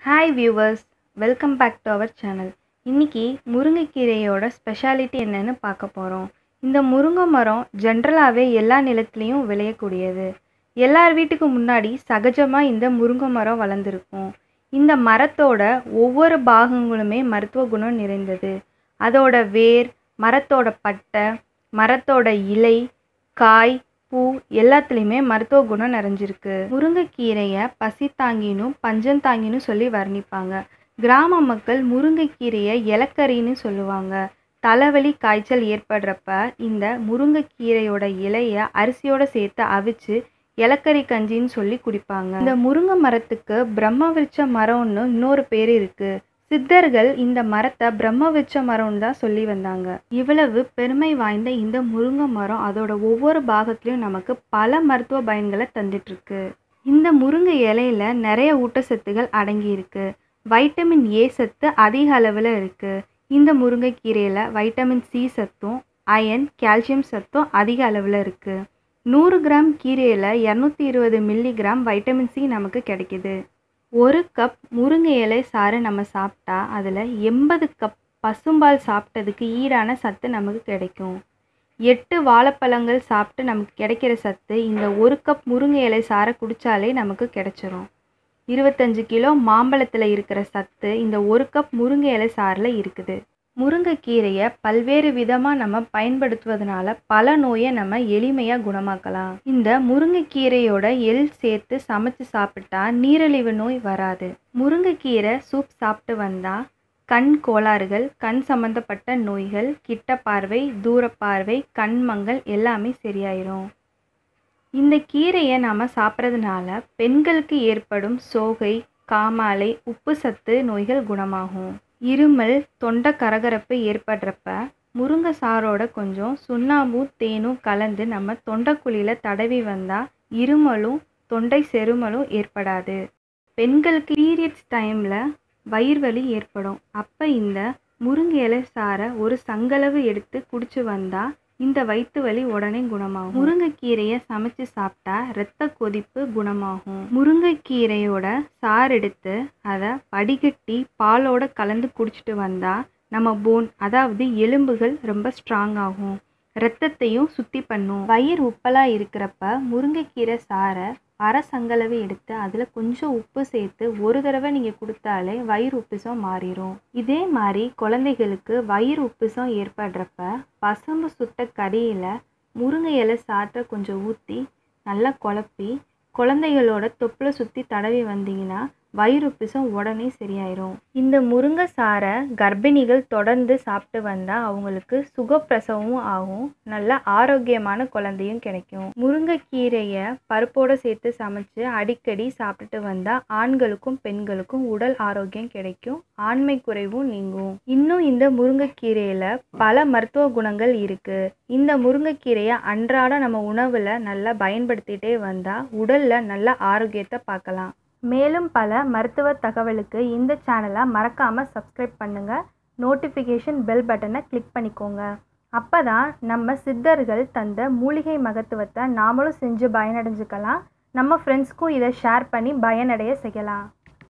hi viewers welcome back to our channel இன்றைக்கி முருங்கைக்கீரையோட speciality என்னன்னு பார்க்க போகிறோம் இந்த முருங்கை மரம் ஜென்ரலாகவே எல்லா நிலத்துலேயும் விளையக்கூடியது எல்லார் வீட்டுக்கு முன்னாடி சகஜமாக இந்த முருங்கை மரம் வளர்ந்துருக்கும் இந்த மரத்தோட ஒவ்வொரு பாகங்களுமே மருத்துவ குணம் நிறைந்தது அதோட வேர் மரத்தோட பட்டை மரத்தோட இலை காய் பூ எல்லாத்துலேயுமே மருத்துவ குணம் நிறைஞ்சிருக்கு முருங்கைக்கீரையை பசி தாங்கினும் பஞ்சம் தாங்கினும் சொல்லி வர்ணிப்பாங்க கிராம மக்கள் முருங்கைக்கீரையை இலக்கறின்னு சொல்லுவாங்க தலைவலி காய்ச்சல் ஏற்படுறப்ப இந்த முருங்கைக்கீரையோட இலையை அரிசியோட சேர்த்து அவிச்சு இலக்கறி கஞ்சின்னு சொல்லி குடிப்பாங்க இந்த முருங்கை மரத்துக்கு பிரம்ம விருட்ச மரம்னு இன்னொரு பேர் இருக்கு சித்தர்கள் இந்த மரத்தை பிரம்ம விருட்ச மரம்னு தான் சொல்லி வந்தாங்க இவ்வளவு பெருமை வாய்ந்த இந்த முருங்கை மரம் அதோட ஒவ்வொரு பாகத்துலையும் நமக்கு பல மருத்துவ பயன்களை தந்துட்டு இருக்கு இந்த முருங்கை இலையில நிறைய ஊட்டச்சத்துகள் அடங்கி இருக்கு வைட்டமின் ஏ சத்து அதிக அளவில் இருக்கு இந்த முருங்கைக்கீரையில் வைட்டமின் சி சத்தும் அயன் கால்சியம் சத்தும் அதிக அளவில் இருக்கு நூறு கிராம் கீரையில் இரநூத்தி இருபது மில்லிகிராம் வைட்டமின் சி நமக்கு கிடைக்குது ஒரு கப் முருங்கை இலை சாறு நம்ம சாப்பிட்டா அதில் எண்பது கப் பசும்பால் சாப்பிட்டதுக்கு ஈடான சத்து நமக்கு கிடைக்கும் எட்டு வாழைப்பழங்கள் சாப்பிட்டு நமக்கு கிடைக்கிற சத்து இந்த ஒரு கப் முருங்கை இலை சாறை குடித்தாலே நமக்கு கிடைச்சிரும் இருபத்தஞ்சு கிலோ மாம்பழத்தில் இருக்கிற சத்து இந்த ஒரு கப் முருங்கை இலை சாறில் இருக்குது முருங்கைக்கீரையை பல்வேறு விதமாக நம்ம பயன்படுத்துவதனால பல நோயை நம்ம எளிமையாக குணமாக்கலாம் இந்த முருங்கைக்கீரையோட எள் சேர்த்து சமைச்சு சாப்பிட்டா நீரிழிவு நோய் வராது முருங்கைக்கீரை சூப் சாப்பிட்டு வந்தால் கண் கோளாறுகள் கண் சம்பந்தப்பட்ட நோய்கள் கிட்ட பார்வை தூர பார்வை கண் மங்கல் எல்லாமே சரியாயிரும் இந்த கீரையை நாம் சாப்பிட்றதுனால பெண்களுக்கு ஏற்படும் சோகை காமாலை உப்பு சத்து நோய்கள் குணமாகும் இருமல் தொண்டை கரகரப்பு ஏற்படுறப்ப முருங்கை சாரோட கொஞ்சம் சுண்ணாம்பும் தேனும் கலந்து நம்ம தொண்டைக்குழியில் தடவி வந்தால் இருமலும் தொண்டை செருமலும் ஏற்படாது பெண்களுக்கு பீரியட்ஸ் டைமில் வயிறு வலி ஏற்படும் அப்போ இந்த முருங்கை இலை சாரை ஒரு சங்களவு எடுத்து குடிச்சு வந்தால் இந்த வயிற்று வலி உடனே குணமாகும் முருங்கைக்கீரையை சமைச்சு சாப்பிட்டா இரத்த கொதிப்பு குணமாகும் முருங்கைக்கீரையோட சாறு எடுத்து அதை வடிகட்டி பாலோட கலந்து குடிச்சிட்டு வந்தா நம்ம போன் அதாவது எலும்புகள் ரொம்ப ஸ்ட்ராங் ஆகும் ரத்தத்தையும் சுத்தி பண்ணும் வயிறு உப்பலா இருக்கிறப்ப முருங்கைக்கீரை சாறை அரை சங்களவு எடுத்து அதில் கொஞ்சம் உப்பு சேர்த்து ஒரு தடவை நீங்கள் கொடுத்தாலே வயிறு உப்புசம் மாறிடும் இதே மாதிரி குழந்தைகளுக்கு வயிறு உப்புசம் ஏற்படுறப்ப பசம்பு சுட்ட கறியில் முருங்கை இலை சாற்றை கொஞ்சம் ஊற்றி நல்லா குழப்பி குழந்தைகளோட தொப்புளை சுற்றி தடவி வந்தீங்கன்னா வயிறு உப்புசம் உடனே சரியாயிரும் இந்த முருங்கை சாரை கர்ப்பிணிகள் தொடர்ந்து சாப்பிட்டு வந்தால் அவங்களுக்கு சுகப்பிரசவமும் ஆகும் நல்ல ஆரோக்கியமான குழந்தையும் கிடைக்கும் முருங்கைக்கீரையை பருப்போடு சேர்த்து சமைச்சு அடிக்கடி சாப்பிட்டுட்டு வந்தால் ஆண்களுக்கும் பெண்களுக்கும் உடல் ஆரோக்கியம் கிடைக்கும் ஆண்மை குறைவும் நீங்கும் இன்னும் இந்த முருங்கைக்கீரையில் பல மருத்துவ குணங்கள் இருக்குது இந்த முருங்கைக்கீரையை அன்றாட நம்ம உணவில் நல்லா பயன்படுத்திகிட்டே வந்தால் உடலில் நல்ல ஆரோக்கியத்தை பார்க்கலாம் மேலும் பல மருத்துவ தகவலுக்கு இந்த சேனலை மறக்காமல் சப்ஸ்கிரைப் பண்ணுங்கள் நோட்டிஃபிகேஷன் பெல் பட்டனை கிளிக் பண்ணிக்கோங்க அப்போ தான் நம்ம சித்தர்கள் தந்த மூலிகை மகத்துவத்தை நாமளும் செஞ்சு பயனடைஞ்சுக்கலாம் நம்ம ஃப்ரெண்ட்ஸ்க்கும் இதை ஷேர் பண்ணி பயனடைய செய்யலாம்